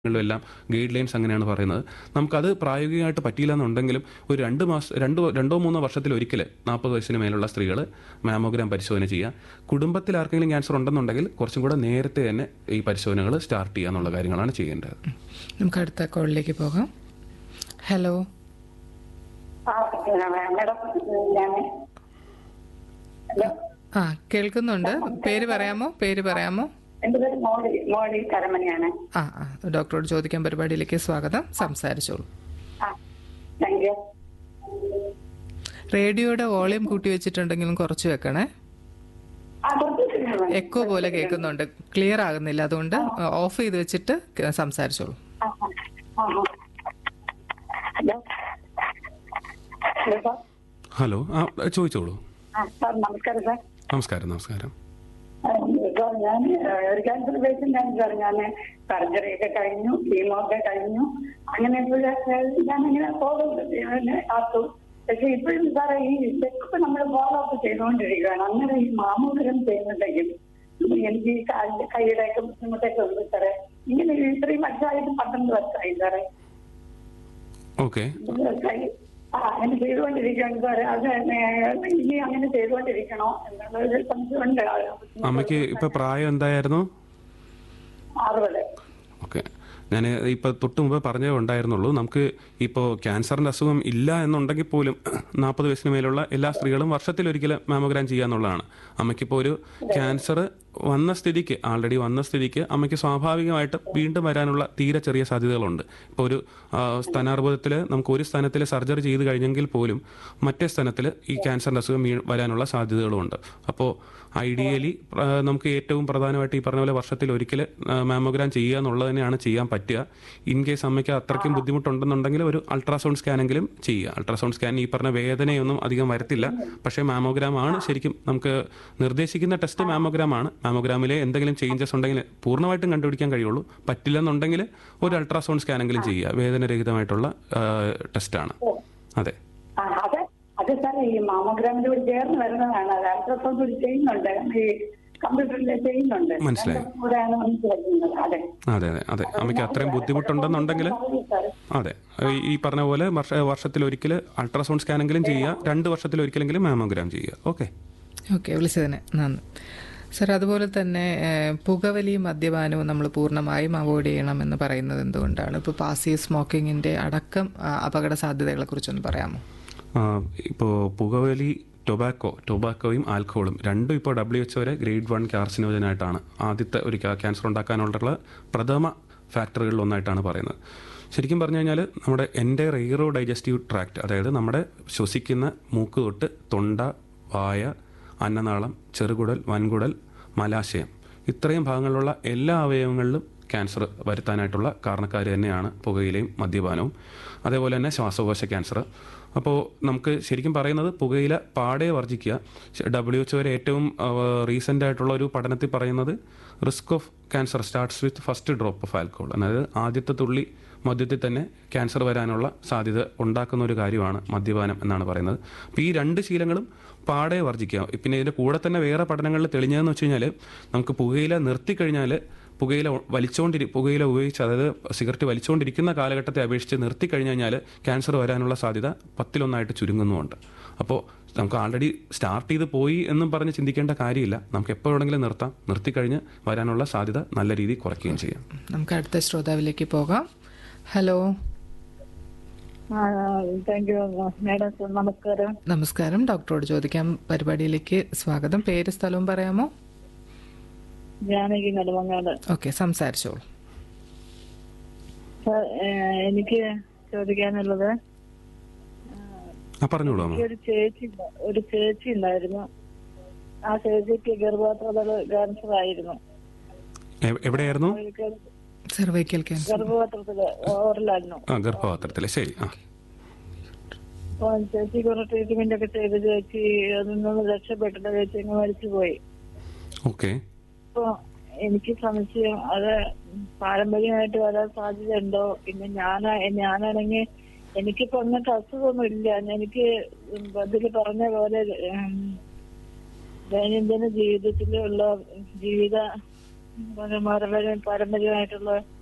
എല്ലാം guide lines അങ്ങനെയാണ് പറയുന്നത് നമുക്കത് പ്രായോഗികമായിട്ട് പറ്റിയില്ല എന്നുണ്ടെങ്കിലും ഒരു രണ്ട് മാസം രണ്ടോ രണ്ടോ മൂന്നോ വർഷത്തിൽ ഒരിക്കൽ നാൽപ്പത് വയസ്സിന് മേലുള്ള സ്ത്രീകൾ മാമോഗ്രാം പരിശോധന ചെയ്യുക കുടുംബത്തിൽ ആർക്കെങ്കിലും ക്യാൻസർ ഉണ്ടെന്നുണ്ടെങ്കിൽ കുറച്ചും കൂടെ നേരത്തെ തന്നെ ഈ പരിശോധനകൾ സ്റ്റാർട്ട് ചെയ്യുക എന്നുള്ള കാര്യങ്ങളാണ് ചെയ്യേണ്ടത് നമുക്ക് അടുത്ത കോളിലേക്ക് പോകാം ഹലോ ആ, മാഡം ഞാൻ ഹലോ ആ കേൾക്കുന്നുണ്ട് പേര് പറയാമോ പേര് പറയാമോ എൻ്റെ പേര് മോളി മോളി കരമനയാണ് ആ ആ ഡോക്ടറോട് ചോദിക്കാൻ പരിപാടിയിലേക്ക് സ്വാഗതം സംസാരിച്ചോളൂ ആ താങ്ക് യു റേഡിയോയുടെ വോളിയം കൂട്ടി വെച്ചിട്ടുണ്ടെങ്കിലും കുറച്ച് വെക്കണേ ആ കുറച്ച് എക്കോ പോലെ കേൾക്കുന്നുണ്ട് ക്ലിയർ ആകുന്നില്ല അതുകൊണ്ട് ഓഫ് ചെയ്ത് വെച്ചിട്ട് ക- സംസാരിച്ചോളൂ ആ, ആ, ആ. ഹലോ ഹലോ സാർ ഹലോ ആ ചോദിച്ചോളൂ ആ സാർ നമസ്കാരം സാർ നമസ്കാരം നമസ്കാരം ആ, സാർ ഞാൻ ആ, ഒരു ക്യാൻസർ പേഷ്യൻ്റ് ആണ് സാർ ഞാൻ സർജറി ഒക്കെ കഴിഞ്ഞു കീമോ ഒക്കെ കഴിഞ്ഞു അങ്ങനെ ഞാൻ ഇങ്ങനെ പോകുന്നു കാത്തു പക്ഷെ ഇപ്പോഴും സാറേ ഈ ചെക്കപ്പ് നമ്മൾ ഫോളോ അപ്പ് ചെയ്തുകൊണ്ടിരിക്കുകയാണ് അങ്ങനെ ഈ മാമോദരം ചെയ്യുന്നുണ്ടെങ്കിൽ എനിക്ക് ഈ കാലിന്റെ കൈയുടെ ഒക്കെ ബുദ്ധിമുട്ടൊക്കെ ഉണ്ട് സാറേ ഇങ്ങനെ ഇത്രയും വർഷമായിട്ട് പന്ത്രണ്ട് വർഷമായി സാറേ ഓക്കെ വർഷമായി ആ അങ്ങനെ ചെയ്തുകൊണ്ടിരിക്കുകയാണ് സാറേ അത് ഇനി അങ്ങനെ ചെയ്തുകൊണ്ടിരിക്കണോ എന്നുള്ള ഒരു സംശയമുണ്ട് അമ്മയ്ക്ക് ഇപ്പൊ പ്രായം എന്തായിരുന്നു അറുപത് ഓക്കെ ഞാൻ ഇപ്പോൾ തൊട്ട് മുമ്പ് പറഞ്ഞേ ഉണ്ടായിരുന്നുള്ളൂ നമുക്ക് ഇപ്പോൾ ക്യാൻസറിൻ്റെ അസുഖം ഇല്ല എന്നുണ്ടെങ്കിൽ പോലും നാൽപ്പത് വയസ്സിന് മേലുള്ള എല്ലാ സ്ത്രീകളും വർഷത്തിലൊരിക്കൽ മാമോഗ്രാം ചെയ്യുക എന്നുള്ളതാണ് അമ്മയ്ക്കിപ്പോൾ ഒരു ക്യാൻസർ വന്ന സ്ഥിതിക്ക് ആൾറെഡി വന്ന സ്ഥിതിക്ക് അമ്മയ്ക്ക് സ്വാഭാവികമായിട്ട് വീണ്ടും വരാനുള്ള തീരെ ചെറിയ സാധ്യതകളുണ്ട് ഇപ്പോൾ ഒരു ആ, സ്ഥാനാർബുദത്തിൽ നമുക്ക് ഒരു സ്ഥാനത്തിൽ സർജറി ചെയ്ത് കഴിഞ്ഞെങ്കിൽ പോലും മറ്റേ സ്ഥാനത്തിൽ ഈ ക്യാൻസറിൻ്റെ അസുഖം വീ- വരാനുള്ള സാധ്യതകളുമുണ്ട് അപ്പോൾ ഐഡിയലി നമുക്ക് ഏറ്റവും പ്രധാനമായിട്ട് ഈ പറഞ്ഞ പോലെ വർഷത്തിൽ ഒരിക്കൽ മാമോഗ്രാം ചെയ്യുക എന്നുള്ളത് തന്നെയാണ് ചെയ്യാൻ പറ്റുക ഇൻ കേസ് അമ്മയ്ക്ക് അത്രയ്ക്കും ബുദ്ധിമുട്ടുണ്ടെന്നുണ്ടെങ്കിൽ ഒരു അൾട്രാസൗണ്ട് സ്കാനെങ്കിലും ചെയ്യുക അൾട്രാസൗണ്ട് സ്കാൻ ഈ പറഞ്ഞ വേദനയൊന്നും അധികം വരത്തില്ല പക്ഷേ മാമോഗ്രാം ആണ് ശരിക്കും നമുക്ക് നിർദ്ദേശിക്കുന്ന ടെസ്റ്റ് മാമോഗ്രാം ആണ് മാമോഗ്രാമിലെ എന്തെങ്കിലും ചേഞ്ചസ് ഉണ്ടെങ്കിൽ പൂർണ്ണമായിട്ടും കണ്ടുപിടിക്കാൻ കഴിയുള്ളൂ പറ്റില്ലെന്നുണ്ടെങ്കിൽ ഒരു അൾട്രാസൗണ്ട് സ്കാനെങ്കിലും ചെയ്യുക വേദനരഹിതമായിട്ടുള്ള ടെസ്റ്റാണ് അതെ ആ, അത് അത് സാറേ ഈ മാമോഗ്രാമിന്റെ കൂടി ചേർന്ന് വരുന്നതാണ് അത് അൾട്രാസൗണ്ട് കൂടി ചെയ്യുന്നുണ്ട് ഈ കമ്പ്യൂട്ടറിൽ ചെയ്യുന്നുണ്ട് മനസ്സിലായി. രണ്ടും കൂടെയാണ് നമുക്ക് വരുന്നത് അതെ അതെ അതെ അതെ അമ്മയ്ക്ക് അത്രയും ബുദ്ധിമുട്ടുണ്ടെന്നുണ്ടെങ്കിൽ പറയൂ സാറേ. അതെ ഈ- ഈ പറഞ്ഞ പോലെ വർഷ വർഷത്തിൽ ഒരിക്കൽ അൾട്രാസൗണ്ട് സ്കാനെങ്കിലും ചെയ്യുക രണ്ട് വർഷത്തിൽ ഒരിക്കലെങ്കിലും മാമോഗ്രാം ചെയ്യുക ഓക്കെ ഓക്കെ വിളിച്ചതിന് നന്ദി സർ അതുപോലെ തന്നെ ഏഹ്, പുകവലിയും മദ്യപാനവും നമ്മൾ പൂർണ്ണമായും അവോയ്ഡ് ചെയ്യണമെന്ന് പറയുന്നത് എന്തുകൊണ്ടാണ് ഇപ്പോൾ പാസീവ് സ്മോക്കിങ്ങിൻ്റെ അടക്കം ആ, അപകട സാധ്യതകളെ കുറിച്ചൊന്ന് പറയാമോ ഇപ്പോൾ പുകവലി ടൊബാക്കോ ടൊബാക്കോയും ആൽക്കഹോളും രണ്ടും ഇപ്പോൾ ഡബ്ല്യു എച്ച് വരെ ഗ്രേഡ് വൺ കാർസിനോജനായിട്ടാണ് ആദ്യത്തെ ഒരു ക്യാ- ക്യാൻസർ ഉണ്ടാക്കാനുള്ള പ്രഥമ ഫാക്ടറുകളിൽ ഒന്നായിട്ടാണ് പറയുന്നത് ശരിക്കും പറഞ്ഞു കഴിഞ്ഞാൽ നമ്മുടെ എൻ്റെ റെയറോ ഡൈജസ്റ്റീവ് ട്രാക്ട് അതായത് നമ്മുടെ ശ്വസിക്കുന്ന മൂക്ക് തൊട്ട് തൊണ്ട വായ അന്നനാളം ചെറുകുടൽ വൻകുടൽ മലാശയം ഇത്രയും ഭാഗങ്ങളിലുള്ള എല്ലാ അവയവങ്ങളിലും ക്യാൻസർ വരുത്താനായിട്ടുള്ള കാരണക്കാർ തന്നെയാണ് പുകയിലയും മദ്യപാനവും അതേപോലെ തന്നെ ശ്വാസകോശ ക്യാൻസർ അപ്പോൾ നമുക്ക് ശരിക്കും പറയുന്നത് പുകയില പാടെ വർജിക്കുക ഡബ്ല്യു എച്ച് വരെ ഏറ്റവും റീസെൻ്റ് ആയിട്ടുള്ള ഒരു പഠനത്തിൽ പറയുന്നത് risk of cancer starts with first drop of alcohol അതായത് ആദ്യത്തെ തുള്ളി മദ്യത്തിൽ തന്നെ ക്യാൻസർ വരാനുള്ള സാധ്യത ഉണ്ടാക്കുന്ന ഒരു കാര്യമാണ് മദ്യപാനം എന്നാണ് പറയുന്നത് അപ്പോൾ ഈ രണ്ട് ശീലങ്ങളും പാടെ വർജിക്കുക പിന്നെ ഇതിൻ്റെ കൂടെ തന്നെ വേറെ പഠനങ്ങളിൽ തെളിഞ്ഞതെന്ന് വെച്ച് കഴിഞ്ഞാൽ നമുക്ക് പുകയില നിർത്തിക്കഴിഞ്ഞാൽ പുകയില വലിച്ചുകൊണ്ടിരി പുകയില ഉപയോഗിച്ച് അതായത് സിഗരറ്റ് വലിച്ചുകൊണ്ടിരിക്കുന്ന കാലഘട്ടത്തെ അപേക്ഷിച്ച് നിർത്തിക്കഴിഞ്ഞു കഴിഞ്ഞാൽ ക്യാൻസർ വരാനുള്ള സാധ്യത പത്തിലൊന്നായിട്ട് ചുരുങ്ങുന്നുമുണ്ട് അപ്പോൾ നമുക്ക് ആൾറെഡി സ്റ്റാർട്ട് ചെയ്ത് പോയി എന്നും പറഞ്ഞ് ചിന്തിക്കേണ്ട കാര്യമില്ല നമുക്ക് എപ്പോൾ വേണമെങ്കിലും നിർത്താം നിർത്തിക്കഴിഞ്ഞ് വരാനുള്ള സാധ്യത നല്ല രീതിയിൽ കുറയ്ക്കുകയും ചെയ്യാം നമുക്ക് അടുത്ത ശ്രോതാവിലേക്ക് പോകാം hello thank you madam sir നമസ്കാരം നമസ്കാരം ഡോക്ടറോട് ചോദിക്കാം പരിപാടിയിലേക്ക് സ്വാഗതം പേര് സ്ഥലവും പറയാമോ ജാനകി നെടുമങ്ങാട് ഓക്കെ സംസാരിച്ചോളൂ സർ എനിക്ക് ചോദിക്കാനുള്ളത് ആ പറഞ്ഞോളൂ അമ്മ ഒരു ചേച്ചി ഒരു ചേച്ചി ഉണ്ടായിരുന്നു ആ ചേച്ചിക്ക് ഗർഭപാത്രത്തിൽ ക്യാൻസർ ആയിരുന്നു എ- എവിടെയായിരുന്നു അവർക്ക് സെർവൈക്കൽ ക്യാൻസർ ഗർഭപാത്രത്തില് ഓറിലായിരുന്നു ആ ഗർഭപാത്രത്തിൽ ശരി ആ അപ്പൊ ചേച്ചി കുറെ ട്രീറ്റ്മെന്റ് ഒക്കെ ചെയ്ത് ചേച്ചി അതിൽ നിന്ന് രക്ഷപ്പെട്ടിട്ട് ചേച്ചി അങ്ങ് മരിച്ചുപോയി ഓക്കെ അപ്പൊ എനിക്ക് സംശയം അത് പാരമ്പര്യമായിട്ട് വരാൻ സാധ്യത ഉണ്ടോ പിന്നെ ഞാൻ ഞാനാണെങ്കിൽ എനിക്കിപ്പോ അങ്ങനത്തെ അസുഖമൊന്നും ഇല്ല എനിക്ക് അതിൽ പറഞ്ഞ പോലെ ഉം, ദൈനംദിന ജീവിതത്തിലുള്ള ജീവിത പാരമ്പര്യ പാരമ്പര്യമായിട്ടുള്ള